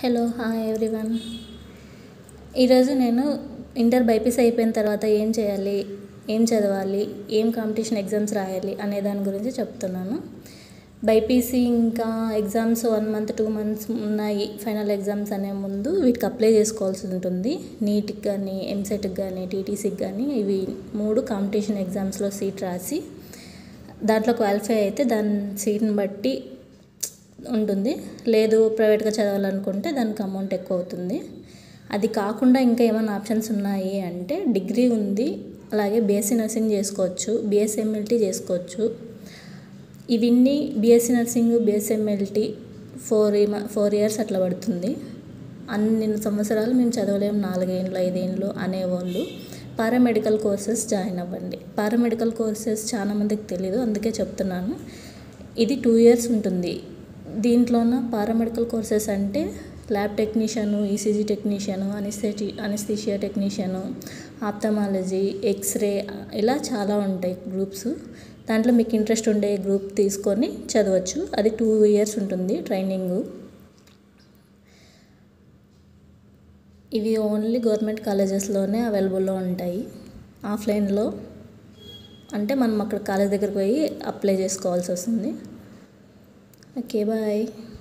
hello hi everyone ఈరోజు నేను inter BiPC అయిపోయిన తర్వాత ఏం చేయాలి ఏం చదవాలి ఏం కాంపిటీషన్ ఎగ్జామ్స్ రాయాలి అనే దాని గురించి చెప్తున్నాను బైపీసీ ఇంకా exams one month two months ఉన్నాయి ఫైనల్ ఎగ్జామ్స్ అనే ముందు వీటికి అప్లై చేసుకోవాల్సి ఉంటుంది నీట్కి కానీ ఎంసెట్కి కానీ టీటీసీకి కానీ ఇవి మూడు కాంపిటీషన్ ఎగ్జామ్స్లో సీట్ రాసి దాంట్లో క్వాలిఫై అయితే దాని సీట్ని బట్టి ఉంటుంది లేదు ప్రైవేట్గా చదవాలనుకుంటే దానికి అమౌంట్ ఎక్కువ అవుతుంది అది కాకుండా ఇంకా ఏమైనా ఆప్షన్స్ ఉన్నాయి అంటే డిగ్రీ ఉంది అలాగే బీఎస్సీ నర్సింగ్ చేసుకోవచ్చు బిఎస్ఎంఎల్టీ చేసుకోవచ్చు ఇవన్నీ BSc nursing BSMLT four four years అట్లా పడుతుంది అన్ని సంవత్సరాలు మేము చదవలేము నాలుగేళ్ళు ఐదేళ్ళు అనేవాళ్ళు పారామెడికల్ కోర్సెస్ జాయిన్ అవ్వండి పారామెడికల్ కోర్సెస్ చాలామందికి తెలియదు అందుకే చెప్తున్నాను ఇది టూ ఇయర్స్ ఉంటుంది దీంట్లోన పారామెడికల్ కోర్సెస్ అంటే lab technician ECG technician anaesthetic anaesthesia technician ophthalmology X ray ఇలా చాలా ఉంటాయి గ్రూప్స్ దాంట్లో మీకు ఇంట్రెస్ట్ ఉండే గ్రూప్ తీసుకొని చదవచ్చు అది టూ ఇయర్స్ ఉంటుంది ట్రైనింగు ఇవి ఓన్లీ గవర్నమెంట్ కాలేజెస్లోనే అవైలబుల్లో ఉంటాయి ఆఫ్లైన్లో అంటే మనం అక్కడ కాలేజ్ దగ్గరికి పోయి అప్లై చేసుకోవాల్సి వస్తుంది ఓకే బాయ్